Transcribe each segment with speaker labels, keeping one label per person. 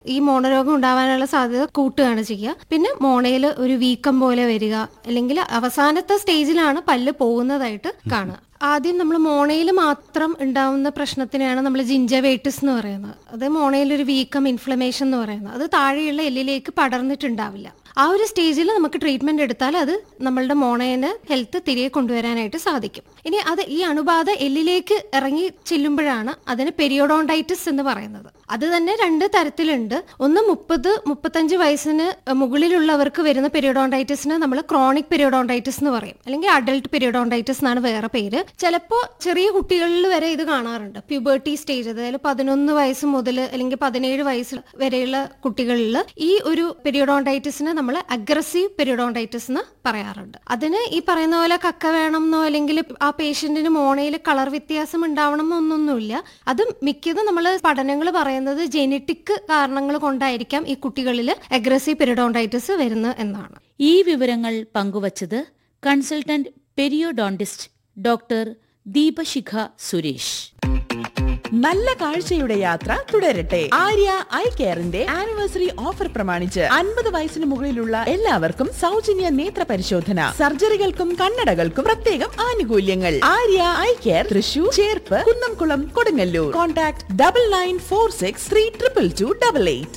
Speaker 1: ഈ മോണരോഗം ഉണ്ടാവാനുള്ള സാധ്യത കൂട്ടുകയാണ് ചെയ്യുക പിന്നെ മോണയിൽ ഒരു വീക്കം പോലെ വരിക അല്ലെങ്കിൽ അവസാനത്തെ സ്റ്റേജിലാണ് പല്ല് പോകുന്നതായിട്ട് കാണുക ആദ്യം നമ്മൾ മോണയിൽ മാത്രം ഉണ്ടാവുന്ന പ്രശ്നത്തിനെയാണ് നമ്മൾ ജിഞ്ചവൈറ്റിസ് എന്ന് പറയുന്നത് അത് മോണയിൽ ഒരു വീക്കം ഇൻഫ്ലമേഷൻ എന്ന് പറയുന്നത് അത് താഴെയുള്ള എല്ലിലേക്ക് പടർന്നിട്ടുണ്ടാവില്ല ആ ഒരു സ്റ്റേജിൽ നമുക്ക് ട്രീറ്റ്മെന്റ് എടുത്താൽ അത് നമ്മളുടെ മോണേനെ ഹെൽത്ത് തിരികെ കൊണ്ടുവരാനായിട്ട് സാധിക്കും ഇനി അത് ഈ അണുബാധ എല്ലിലേക്ക് ഇറങ്ങി ചെല്ലുമ്പോഴാണ് അതിന് പെരിയോഡോണ്ടൈറ്റിസ് എന്ന് പറയുന്നത് അത് തന്നെ രണ്ട് തരത്തിലുണ്ട് ഒന്ന് മുപ്പത് മുപ്പത്തഞ്ച് വയസ്സിന് മുകളിലുള്ളവർക്ക് വരുന്ന പെരിയോഡോണ്ടൈറ്റിസിന് നമ്മൾ ക്രോണിക് പെരിയോഡോണ്ടൈറ്റിസ് എന്ന് പറയും അല്ലെങ്കിൽ അഡൽട്ട് പെരിയോഡോണ്ടൈറ്റിസ് എന്നാണ് വേറെ പേര് ചിലപ്പോൾ ചെറിയ കുട്ടികളിൽ വരെ ഇത് കാണാറുണ്ട് പ്യൂബർട്ടി സ്റ്റേജ് അതായത് പതിനൊന്ന് വയസ്സ് മുതൽ അല്ലെങ്കിൽ പതിനേഴ് വയസ്സ് വരെയുള്ള കുട്ടികളിൽ ഈ ഒരു പെരിയോഡോണ്ടൈറ്റിസിന് നമ്മൾ അഗ്രസീവ് പെരിയോഡോണ്ടൈറ്റിസ് എന്ന് പറയാറുണ്ട് അതിന് ഈ പറയുന്ന പോലെ കക്ക വേണമെന്നോ അല്ലെങ്കിൽ ആ പേഷ്യന്റിന് മോണയിൽ കളർ വ്യത്യാസം ഉണ്ടാവണം എന്നൊന്നുമില്ല അത് മിക്കതും നമ്മൾ പഠനങ്ങൾ പറയുന്നത് ജെനറ്റിക് കാരണങ്ങൾ കൊണ്ടായിരിക്കാം ഈ കുട്ടികളിൽ അഗ്രസീവ് പെരിയോഡോണ്ടൈറ്റിസ് വരുന്നത് എന്നാണ്
Speaker 2: ഈ വിവരങ്ങൾ പങ്കുവച്ചത് കൺസൾട്ടന്റ് പെരിയോഡോണ്ടിസ്റ്റ് ഡോക്ടർ ദീപശിഖ സുരേഷ്
Speaker 3: നല്ല കാഴ്ചയുടെ യാത്ര തുടരട്ടെ ആര്യ ഐ കെയറിന്റെ ആനിവേഴ്സറി ഓഫർ പ്രമാണിച്ച് അൻപത് വയസ്സിന് മുകളിലുള്ള എല്ലാവർക്കും സൗജന്യ നേത്ര പരിശോധന സർജറികൾക്കും കണ്ണടകൾക്കും പ്രത്യേകം ആനുകൂല്യങ്ങൾ Arya eye care Thrissur Cherpu Kunnamkulam Kodungallur contact double nine four six three triple two double eight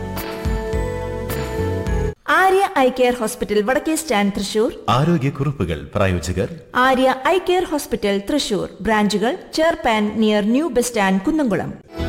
Speaker 4: Arya eye care hospital വടക്കേ സ്റ്റാൻഡ് തൃശൂർ
Speaker 5: ആരോഗ്യക്കുറിപ്പുകൾ പ്രായോജകർ
Speaker 4: Arya eye care hospital Thrissur ബ്രാഞ്ചുകൾ ചേർപ്പാൻ near new bus stand Kunnamkulam